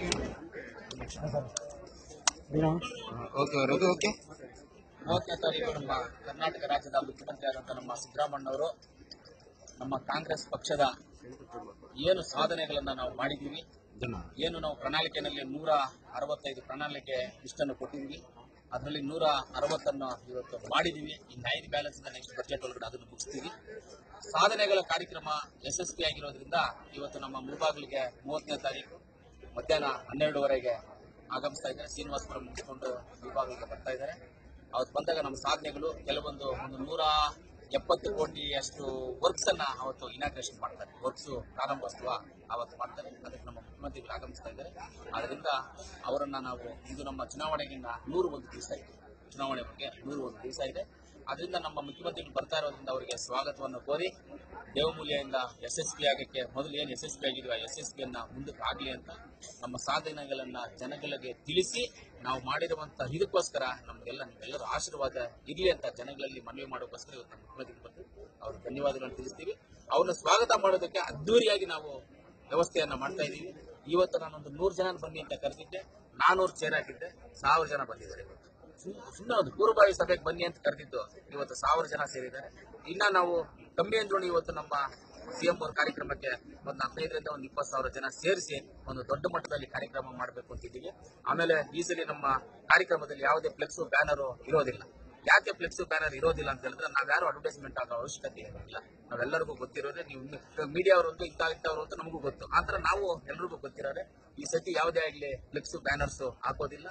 okay Raghu okay ಮೂವತ್ತನೇ ತಾರೀಕು ನಮ್ಮ ಕರ್ನಾಟಕ ರಾಜ್ಯದ ಮುಖ್ಯಮಂತ್ರಿ ಆದಂತ ನಮ್ಮ ಸಿದ್ದರಾಮಣ್ಣವರು ನಮ್ಮ ಕಾಂಗ್ರೆಸ್ ಪಕ್ಷದ ಏನು ಸಾಧನೆಗಳನ್ನ ನಾವು ಮಾಡಿದೀವಿ ಏನು ನಾವು ಪ್ರಣಾಳಿಕೆಯಲ್ಲಿ ನೂರ ಅರವತ್ತೈದು ಪ್ರಣಾಳಿಕೆ ಇಷ್ಟನ್ನು ಕೊಟ್ಟಿದ್ದೀವಿ ಅದರಲ್ಲಿ ನೂರ ಅರವತ್ತನ್ನು ಇವತ್ತು ಮಾಡಿದೀವಿ ಇನ್ನು ಐದು ಬ್ಯಾಲೆನ್ಸ್ ನೆಕ್ಸ್ಟ್ ಬಜೆಟ್ ಒಳಗಡೆ ಅದನ್ನು ಮುಗಿಸ್ತೀವಿ ಸಾಧನೆಗಳ ಕಾರ್ಯಕ್ರಮ ಯಶಸ್ವಿ ಆಗಿರೋದ್ರಿಂದ ಇವತ್ತು ನಮ್ಮ ಮುಳಬಾಗಿಲಿಗೆ ಮೂವತ್ತನೇ ತಾರೀಕು ಮಧ್ಯಾಹ್ನ ಹನ್ನೆರಡುವರೆಗೆ ಆಗಮಿಸ್ತಾ ಇದ್ದಾರೆ ಶ್ರೀನಿವಾಸಪುರ ಮುಗಿಸ್ಕೊಂಡು ಮುಳಬಾಗಿಲಿಗೆ ಬರ್ತಾ ಇದ್ದಾರೆ ಅವತ್ತು ಬಂದಾಗ ನಮ್ಮ ಸಾಧನೆಗಳು ಕೆಲವೊಂದು ಒಂದು ನೂರ ಎಪ್ಪತ್ತು ಕೋಟಿಯಷ್ಟು ವರ್ಕ್ಸ್ ಅನ್ನ ಅವತ್ತು ಇನಾಗ್ರೇಷನ್ ಮಾಡ್ತಾರೆ ವರ್ಕ್ಸ್ ಪ್ರಾರಂಭೋತ್ಸವ ಅವತ್ತು ಮಾಡ್ತಾರೆ ಅದಕ್ಕೆ ನಮ್ಮ ಮುಖ್ಯಮಂತ್ರಿಗಳು ಆಗಮಿಸ್ತಾ ಇದ್ದಾರೆ ಆದ್ರಿಂದ ಅವರನ್ನ ನಾವು ಇದು ನಮ್ಮ ಚುನಾವಣೆಗಿಂತ ನೂರು ಒಂದು ದಿವಸ ಇದೆ ಚುನಾವಣೆ ಬಗ್ಗೆ ನೂರು ಒಂದು ದಿವಸ ಇದೆ ಅದರಿಂದ ನಮ್ಮ ಮುಖ್ಯಮಂತ್ರಿಗಳು ಬರ್ತಾ ಇರೋದ್ರಿಂದ ಅವರಿಗೆ ಸ್ವಾಗತವನ್ನು ಕೋರಿ ದೇವಮೂಲ್ಯದಿಂದ ಯಶಸ್ವಿ ಆಗಕ್ಕೆ ಮೊದಲು ಏನು ಯಶಸ್ವಿ ಆಗಿದ್ವಿ ಆ ಯಶಸ್ವಿಯನ್ನ ಮುಂದಕ್ಕೆ ಆಗಲಿ ಅಂತ ನಮ್ಮ ಸಾಧನೆಗಳನ್ನ ಜನಗಳಿಗೆ ತಿಳಿಸಿ ನಾವು ಮಾಡಿರುವಂತ ಇದಕ್ಕೋಸ್ಕರ ನಮಗೆಲ್ಲ ನಿಮ್ಮೆಲ್ಲರ ಆಶೀರ್ವಾದ ಇರಲಿ ಅಂತ ಜನಗಳಲ್ಲಿ ಮನವಿ ಮಾಡೋಕ್ಕೋಸ್ಕರ ಇವತ್ತು ನಮ್ಮ ಮುಖ್ಯಮಂತ್ರಿ ಬಂದು ಅವ್ರಿಗೆ ಧನ್ಯವಾದಗಳನ್ನು ತಿಳಿಸ್ತೀವಿ ಅವ್ರನ್ನ ಸ್ವಾಗತ ಮಾಡೋದಕ್ಕೆ ಅದ್ದೂರಿಯಾಗಿ ನಾವು ವ್ಯವಸ್ಥೆಯನ್ನ ಮಾಡ್ತಾ ಇದ್ದೀವಿ ಇವತ್ತು ನಾನೊಂದು ನೂರು ಜನ ಬನ್ನಿ ಅಂತ ಕರೆದಿದ್ದೆ ನಾನೂರು ಚೇರ್ ಹಾಕಿದ್ದೆ ಸಾವಿರ ಜನ ಬಂದಿದ್ದಾರೆ ಇವತ್ತು ಸುಮ್ಮನೆ ಒಂದು ಪೂರ್ವಭಾವಿ ಸಭೆಗೆ ಬನ್ನಿ ಅಂತ ಕರೆದಿದ್ದು ಇವತ್ತು ಸಾವಿರ ಜನ ಸೇರಿದ್ದಾರೆ ಇನ್ನ ನಾವು ಕಮ್ಮಿ ಅಂದ್ರೂ ಇವತ್ತು ನಮ್ಮ ಸಿಎಂ ಅವ್ರ ಕಾರ್ಯಕ್ರಮಕ್ಕೆ ಒಂದು ಹದಿನೈದರಿಂದ ಒಂದು ಇಪ್ಪತ್ತು ಸಾವಿರ ಜನ ಸೇರಿಸಿ ಒಂದು ದೊಡ್ಡ ಮಟ್ಟದಲ್ಲಿ ಕಾರ್ಯಕ್ರಮ ಮಾಡಬೇಕು ಅಂತಿದ್ದೀವಿ ಆಮೇಲೆ ಈ ಸಲ ನಮ್ಮ ಕಾರ್ಯಕ್ರಮದಲ್ಲಿ ಯಾವುದೇ ಫ್ಲೆಕ್ಸ್ ಬ್ಯಾನರ್ ಇರೋದಿಲ್ಲ ಯಾಕೆ ಫ್ಲೆಕ್ಸ್ ಬ್ಯಾನರ್ ಇರೋದಿಲ್ಲ ಅಂತ ಹೇಳಿದ್ರೆ ನಾವ್ಯಾರು ಅಡ್ವರ್ಟೈಸ್ಮೆಂಟ್ ಆಗೋ ಅವಶ್ಯಕತೆ ಏನಿಲ್ಲ ನಾವೆಲ್ಲರಿಗೂ ಗೊತ್ತಿರೋದೇ ನೀವು ಮೀಡಿಯಾ ಅವರಂತೂ ಇಂಥ ಇಂಥವ್ರು ಅಂತ ನಮಗೂ ಗೊತ್ತು ಆತರ ನಾವು ಎಲ್ರಿಗೂ ಗೊತ್ತಿರೋರೆ ಈ ಸತಿ ಯಾವುದೇ ಆಗ್ಲಿ ಫ್ಲೆಕ್ಸ್ ಬ್ಯಾನರ್ಸ್ ಹಾಕೋದಿಲ್ಲ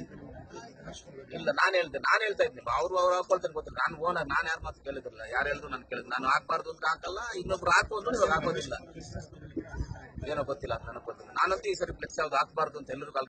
ಇಲ್ಲ ನಾನು ಹೇಳ್ದೆ ನಾನು ಹೇಳ್ತಾ ಇದ್ದೀನಿ ಅವ್ರು ಅವ್ರು ಹಾಕೊಳ್ತಾರೆ ಗೊತ್ತಿಲ್ಲ ನಾನು ಓನರ್ ನಾನು ಯಾರ ಮಾತು ಕೇಳಿದ್ರಲ್ಲ ಯಾರೆಲ್ಲರೂ ನಾನು ಕೇಳಿದ್ ನಾನು ಹಾಕ್ಬಾರ್ದು ಅಂತ ಹಾಕಲ್ಲ ಇನ್ನೊಬ್ರು ಹಾಕು ಅಂದ್ರೆ ಇವಾಗ ಹಾಕೋದಿಲ್ಲ ಏನೋ ಗೊತ್ತಿಲ್ಲ ನನಗೆ ಗೊತ್ತಿಲ್ಲ ನಾನಂತೂ ಈ ಸರಿ ಫ್ಲೆಕ್ಸ್ ಯಾವ್ದು ಹಾಕ್ಬಾರ್ದು ಅಂತ ಎಲ್ಲರಿಗೂ